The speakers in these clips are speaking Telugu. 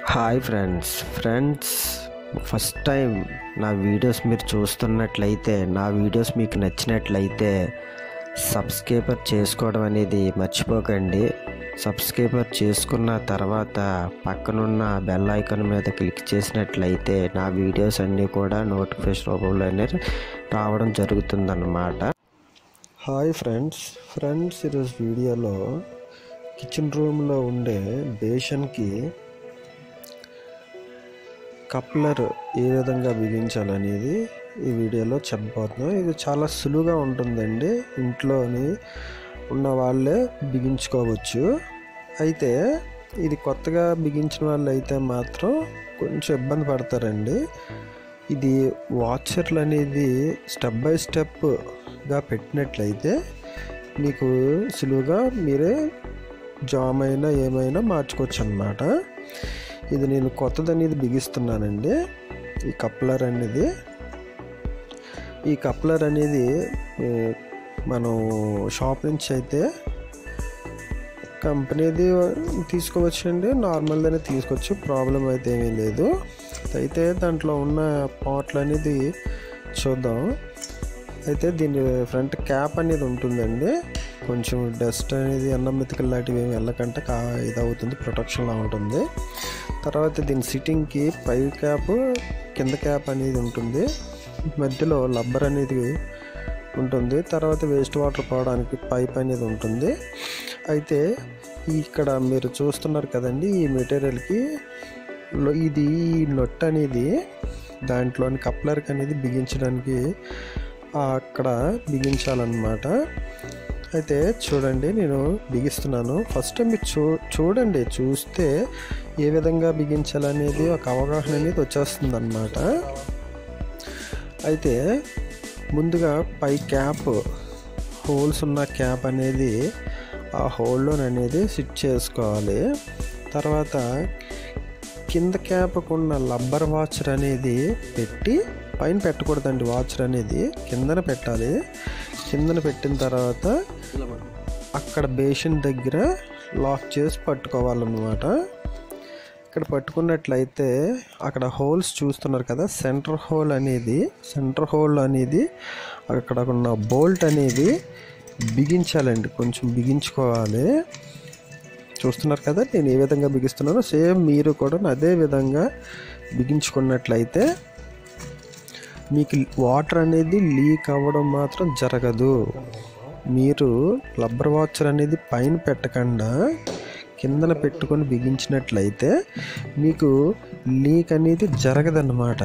hi friends friends first time నా వీడియోస్ మీరు చూస్తున్నట్లయితే నా వీడియోస్ మీకు నచ్చినట్లయితే సబ్స్క్రైబర్ చేసుకోవడం అనేది మర్చిపోకండి సబ్స్క్రైబర్ చేసుకున్న తర్వాత పక్కనున్న బెల్ ఐకాన్ మీద క్లిక్ చేసినట్లయితే నా వీడియోస్ అన్నీ కూడా నోటిఫికేషన్ రూపంలోనే రావడం జరుగుతుందన్నమాట హాయ్ ఫ్రెండ్స్ ఫ్రెండ్స్ ఈరోజు వీడియోలో కిచెన్ రూమ్లో ఉండే బేషన్కి కప్లర్ ఏ విధంగా బిగించాలనేది ఈ వీడియోలో చెప్పబోతున్నాం ఇది చాలా సులువుగా ఉంటుందండి ఇంట్లోని ఉన్న వాళ్ళే బిగించుకోవచ్చు అయితే ఇది కొత్తగా బిగించిన వాళ్ళు అయితే మాత్రం కొంచెం ఇబ్బంది పడతారండి ఇది వాచర్లు అనేది స్టెప్ బై స్టెప్గా పెట్టినట్లయితే మీకు సులువుగా మీరే జామ్ అయినా ఏమైనా మార్చుకోవచ్చు అనమాట ఇది నేను కొత్తది అనేది బిగిస్తున్నానండి ఈ కప్లర్ అనేది ఈ కప్లర్ అనేది ఏ, మనం షాప్ నుంచి అయితే కంపెనీది తీసుకోవచ్చండి నార్మల్గానే తీసుకోవచ్చు ప్రాబ్లం అయితే ఏమీ లేదు అయితే దాంట్లో ఉన్న పార్ట్లు అనేది చూద్దాం అయితే దీని ఫ్రంట్ క్యాప్ అనేది ఉంటుందండి కొంచెం డస్ట్ అనేది అన్నం మెతుకలు లాంటివి ఏమి వెళ్ళకంటే కా ఇదవుతుంది ప్రొటెక్షన్లా ఉంటుంది తర్వాత దీని సిట్టింగ్కి పై క్యాప్ కింద క్యాప్ అనేది ఉంటుంది మధ్యలో లబ్బర్ అనేది ఉంటుంది తర్వాత వేస్ట్ వాటర్ పోవడానికి పైప్ అనేది ఉంటుంది అయితే ఇక్కడ మీరు చూస్తున్నారు కదండి ఈ మెటీరియల్కి లో- ఇది ఈ నొట్ అనేది దాంట్లోని కప్లర్కి అనేది బిగించడానికి ఆ అక్కడ బిగించాలన్నమాట అయితే చూడండి నేను బిగిస్తున్నాను ఫస్ట్ మీరు చూ చూడండి చూస్తే ఏ విధంగా బిగించాలనేది ఒక అవగాహన అనేది వచ్చేస్తుంది అనమాట అయితే ముందుగా పై క్యాప్ హోల్స్ ఉన్న క్యాప్ అనేది ఆ హోల్లో అనేది సిట్ చేసుకోవాలి తర్వాత కింద క్యాప్కు ఉన్న లబ్బర్ వాచర్ అనేది పెట్టి పైన పెట్టకూడదండి వాచర్ అనేది కిందన పెట్టాలి కిందన పెట్టిన తర్వాత అక్కడ బేసిన్ దగ్గర లాక్ చేసి పట్టుకోవాలన్నమాట ఇక్కడ పట్టుకున్నట్లయితే అక్కడ హోల్స్ చూస్తున్నారు కదా సెంటర్ హోల్ అనేది సెంటర్ హోల్ అనేది అక్కడ ఉన్న బోల్ట్ అనేది బిగించాలండి కొంచెం బిగించుకోవాలి చూస్తున్నారు కదా నేను ఏ విధంగా బిగిస్తున్నానో సేమ్ మీరు కూడా అదే విధంగా బిగించుకున్నట్లయితే మీకు వాటర్ అనేది లీక్ అవ్వడం మాత్రం జరగదు మీరు రబ్బర్ వాచర్ అనేది పైన పెట్టకుండా కిందన పెట్టుకొని బిగించినట్లయితే మీకు లీక్ అనేది జరగదన్నమాట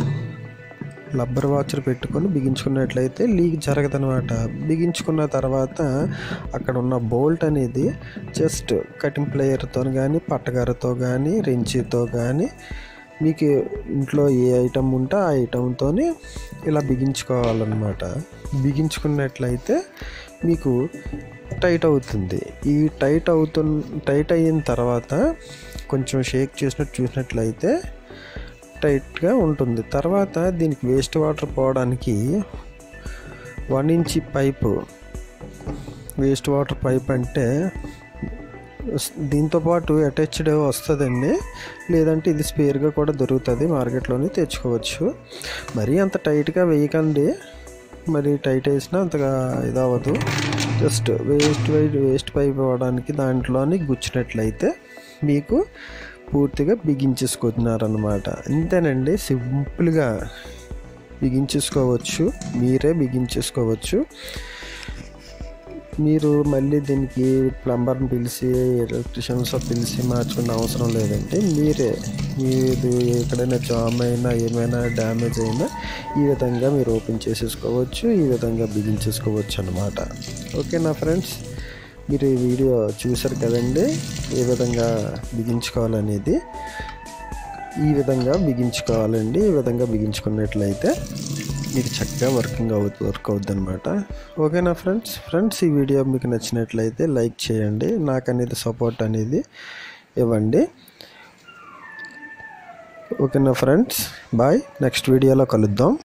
రబ్బర్ వాచర్ పెట్టుకొని బిగించుకున్నట్లయితే లీక్ జరగదనమాట బిగించుకున్న తర్వాత అక్కడ ఉన్న బోల్ట్ అనేది జస్ట్ కటింగ్ ప్లేయర్తో కానీ పట్టగారతో కానీ రెంచితో కానీ మీకు ఇంట్లో ఏ ఐటమ్ ఉంటే ఆ ఐటమ్తో ఇలా బిగించుకోవాలన్నమాట బిగించుకున్నట్లయితే మీకు టైట్ అవుతుంది ఈ టైట్ అవుతు టైట్ అయిన తర్వాత కొంచెం షేక్ చేసినట్టు చూసినట్లయితే టైట్గా ఉంటుంది తర్వాత దీనికి వేస్ట్ వాటర్ పోవడానికి one inch pipe waste water pipe అంటే దీంతో పాటు అటాచ్డ్ వస్తుందండి లేదంటే ఇది స్పేర్గా కూడా దొరుకుతుంది మార్కెట్లోనే తెచ్చుకోవచ్చు మరీ అంత టైట్గా వేయకండి మరి టైట్ వేసినా అంతగా ఇదవ్వదు just waste white waste pipe అవ్వడానికి దాంట్లోని గుచ్చినట్లయితే మీకు పూర్తిగా బిగించేసుకుంటున్నారనమాట అంతేనండి సింపుల్గా బిగించేసుకోవచ్చు మీరే బిగించేసుకోవచ్చు మీరు మళ్ళీ దీనికి ప్లంబర్ని పిలిచి ఎలక్ట్రిషియన్స్ పిలిచి మార్చుకునే అవసరం లేదండి మీరే మీరు ఎక్కడైనా జామ్ అయినా ఏమైనా డ్యామేజ్ అయినా ఈ విధంగా మీరు ఓపెన్ చేసేసుకోవచ్చు ఈ విధంగా బిగించేసుకోవచ్చు అనమాట ఓకేనా ఫ్రెండ్స్ మీరు ఈ వీడియో చూసారు కదండి ఏ విధంగా బిగించుకోవాలనేది ఈ విధంగా బిగించుకోవాలండి ఈ విధంగా బిగించుకున్నట్లయితే మీకు చక్కగా వర్కింగ్ అవు వర్క్ అవుద్ది అనమాట ఓకేనా ఫ్రెండ్స్ ఫ్రెండ్స్ ఈ వీడియో మీకు నచ్చినట్లయితే లైక్ చేయండి నాకు అనేది సపోర్ట్ అనేది ఇవ్వండి ఓకేనా ఫ్రెండ్స్ బాయ్ నెక్స్ట్ వీడియోలో కలుద్దాం